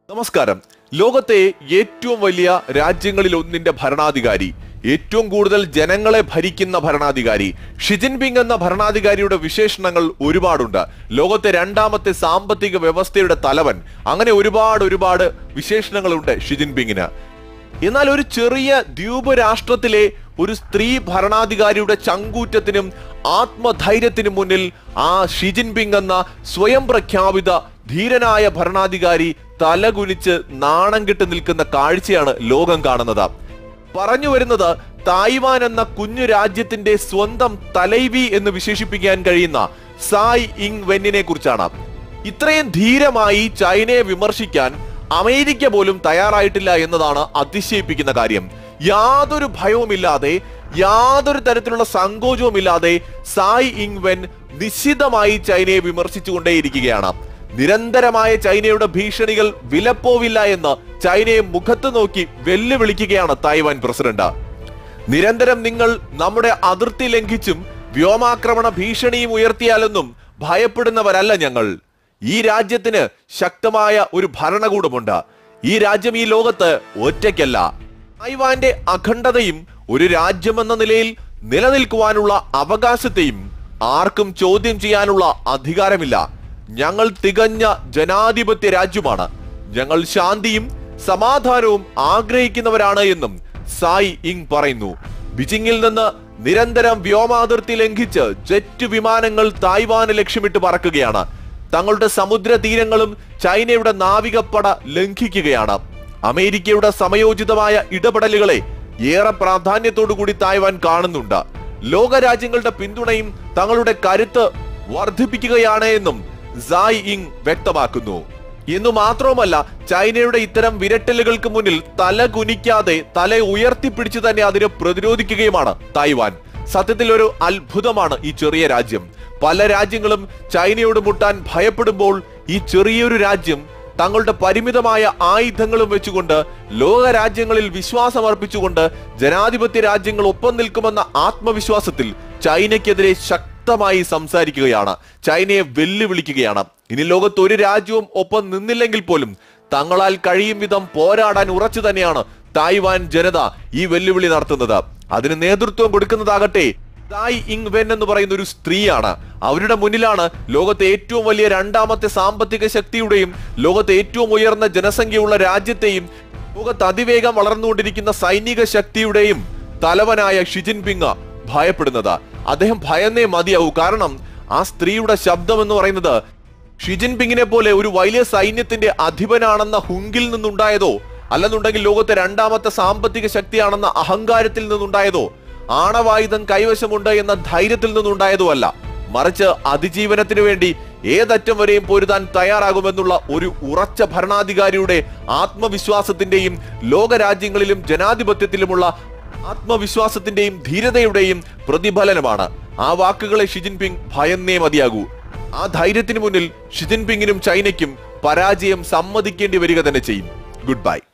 നമസ്കാരം ലോകത്തെ ഏറ്റവും വലിയ രാജ്യങ്ങളിൽ ഒന്നിന്റെ ഭരണാധികാരി ഏറ്റവും കൂടുതൽ ജനങ്ങളെ ഭരിക്കുന്ന ഭരണാധികാരി ഷിജിൻപിങ് എന്ന ഭരണാധികാരിയുടെ വിശേഷണങ്ങൾ ഒരുപാടുണ്ട് ലോകത്തെ രണ്ടാമത്തെ സാമ്പത്തിക വ്യവസ്ഥയുടെ തലവൻ അങ്ങനെ ഒരുപാട് ഒരുപാട് വിശേഷണങ്ങളുണ്ട് ഷിജിൻപിങ്ങിന് എന്നാൽ ഒരു ചെറിയ ദ്വീപ് രാഷ്ട്രത്തിലെ ഒരു സ്ത്രീ ഭരണാധികാരിയുടെ ചങ്കൂറ്റത്തിനും ആത്മധൈര്യത്തിനും മുന്നിൽ ആ ഷിജിൻപിങ് എന്ന സ്വയം പ്രഖ്യാപിത ധീരനായ ഭരണാധികാരി തലകുനിച്ച് നാണം കെട്ട് നിൽക്കുന്ന കാഴ്ചയാണ് ലോകം കാണുന്നത് പറഞ്ഞു വരുന്നത് തായ്വാൻ എന്ന കുഞ്ഞു രാജ്യത്തിന്റെ സ്വന്തം തലൈവി എന്ന് വിശേഷിപ്പിക്കാൻ കഴിയുന്ന സായ് ഇങ് വെന്നിനെ കുറിച്ചാണ് ഇത്രയും ധീരമായി ചൈനയെ വിമർശിക്കാൻ അമേരിക്ക പോലും തയ്യാറായിട്ടില്ല എന്നതാണ് അതിശയിപ്പിക്കുന്ന കാര്യം യാതൊരു ഭയവുമില്ലാതെ യാതൊരു തരത്തിലുള്ള സങ്കോചവുമില്ലാതെ സായ് ഇങ് വെൻ നിശ്ചിതമായി ചൈനയെ വിമർശിച്ചുകൊണ്ടേയിരിക്കുകയാണ് നിരന്തരമായ ചൈനയുടെ ഭീഷണികൾ വിലപ്പോവില്ല എന്ന് ചൈനയെ മുഖത്ത് നോക്കി വെല്ലുവിളിക്കുകയാണ് തായ്വാൻ പ്രസിഡന്റ് നിരന്തരം നിങ്ങൾ നമ്മുടെ അതിർത്തി ലംഘിച്ചും വ്യോമാക്രമണ ഭീഷണിയും ഉയർത്തിയാലൊന്നും ഭയപ്പെടുന്നവരല്ല ഞങ്ങൾ ഈ രാജ്യത്തിന് ശക്തമായ ഒരു ഭരണകൂടമുണ്ട് ഈ രാജ്യം ഈ ലോകത്ത് ഒറ്റയ്ക്കല്ല തായ്വാന്റെ അഖണ്ഡതയും ഒരു രാജ്യമെന്ന നിലയിൽ നിലനിൽക്കുവാനുള്ള അവകാശത്തെയും ആർക്കും ചോദ്യം ചെയ്യാനുള്ള അധികാരമില്ല ഞങ്ങൾ തികഞ്ഞ ജനാധിപത്യ രാജ്യമാണ് ഞങ്ങൾ ശാന്തിയും സമാധാനവും ആഗ്രഹിക്കുന്നവരാണ് എന്നും സായ് ഇങ് പറയുന്നു ബിജിങ്ങിൽ നിന്ന് നിരന്തരം വ്യോമാതിർത്തി ലംഘിച്ച് ജെറ്റ് വിമാനങ്ങൾ തായ്വാന് ലക്ഷ്യമിട്ട് പറക്കുകയാണ് തങ്ങളുടെ സമുദ്ര തീരങ്ങളും ചൈനയുടെ നാവികപ്പട ലംഘിക്കുകയാണ് അമേരിക്കയുടെ സമയോചിതമായ ഇടപെടലുകളെ ഏറെ പ്രാധാന്യത്തോടു കൂടി തായ്വാൻ കാണുന്നുണ്ട് ലോക രാജ്യങ്ങളുടെ പിന്തുണയും തങ്ങളുടെ കരുത്ത് വർദ്ധിപ്പിക്കുകയാണ് എന്നും സായ് ഇങ് വ്യക്തമാക്കുന്നു എന്നു മാത്രവുമല്ല ചൈനയുടെ ഇത്തരം വിരട്ടലുകൾക്ക് മുന്നിൽ തല കുനിക്കാതെ തല ഉയർത്തിപ്പിടിച്ച് തന്നെ അതിനെ പ്രതിരോധിക്കുകയുമാണ് തായ്വാൻ സത്യത്തിൽ ഒരു അത്ഭുതമാണ് ഈ ചെറിയ രാജ്യം പല രാജ്യങ്ങളും ചൈനയോട് മുട്ടാൻ ഭയപ്പെടുമ്പോൾ ഈ ചെറിയൊരു രാജ്യം തങ്ങളുടെ പരിമിതമായ ആയുധങ്ങളും വെച്ചുകൊണ്ട് ലോക രാജ്യങ്ങളിൽ വിശ്വാസം അർപ്പിച്ചുകൊണ്ട് ജനാധിപത്യ രാജ്യങ്ങൾ ഒപ്പം നിൽക്കുമെന്ന ആത്മവിശ്വാസത്തിൽ ചൈനയ്ക്കെതിരെ ശക്തമായി സംസാരിക്കുകയാണ് ചൈനയെ വെല്ലുവിളിക്കുകയാണ് ഇനി ലോകത്ത് ഒരു രാജ്യവും ഒപ്പം നിന്നില്ലെങ്കിൽ പോലും തങ്ങളാൽ കഴിയും വിധം പോരാടാൻ ഉറച്ചു തന്നെയാണ് തായ്വാൻ ജനത ഈ വെല്ലുവിളി നടത്തുന്നത് അതിന് നേതൃത്വം കൊടുക്കുന്നതാകട്ടെ തായ് ഇങ് വെൻ എന്ന് പറയുന്ന ഒരു സ്ത്രീയാണ് അവരുടെ മുന്നിലാണ് ലോകത്തെ ഏറ്റവും വലിയ രണ്ടാമത്തെ സാമ്പത്തിക ശക്തിയുടെയും ലോകത്തെ ഏറ്റവും ഉയർന്ന ജനസംഖ്യയുള്ള രാജ്യത്തെയും ലോകത്ത് അതിവേഗം വളർന്നുകൊണ്ടിരിക്കുന്ന സൈനിക ശക്തിയുടെയും തലവനായ ഷിജിൻപിങ് ഭയപ്പെടുന്നത് അദ്ദേഹം ഭയന്നേ മതിയാവൂ കാരണം ആ സ്ത്രീയുടെ ശബ്ദം എന്ന് പറയുന്നത് ഷിജിൻപിങ്ങിനെ പോലെ ഒരു വലിയ സൈന്യത്തിന്റെ അധിപനാണെന്ന ഹുങ്കിൽ നിന്നുണ്ടായതോ അല്ലെന്നുണ്ടെങ്കിൽ ലോകത്തെ രണ്ടാമത്തെ സാമ്പത്തിക ശക്തിയാണെന്ന അഹങ്കാരത്തിൽ നിന്നുണ്ടായതോ ആണവായുധം കൈവശമുണ്ട് എന്ന ധൈര്യത്തിൽ നിന്നുണ്ടായതോ അല്ല മറിച്ച് അതിജീവനത്തിനു വേണ്ടി ഏതറ്റം വരെയും പൊരുതാൻ തയ്യാറാകുമെന്നുള്ള ഒരു ഉറച്ച ഭരണാധികാരിയുടെ ആത്മവിശ്വാസത്തിന്റെയും ലോകരാജ്യങ്ങളിലും ജനാധിപത്യത്തിലുമുള്ള ആത്മവിശ്വാസത്തിന്റെയും ധീരതയുടെയും പ്രതിഫലനമാണ് ആ വാക്കുകളെ ഷിജിൻപിങ് ഭയന്നേ മതിയാകൂ ആ ധൈര്യത്തിന് മുന്നിൽ ഷിജിൻപിങ്ങിനും ചൈനയ്ക്കും പരാജയം സമ്മതിക്കേണ്ടി വരിക തന്നെ ചെയ്യും ഗുഡ് ബൈ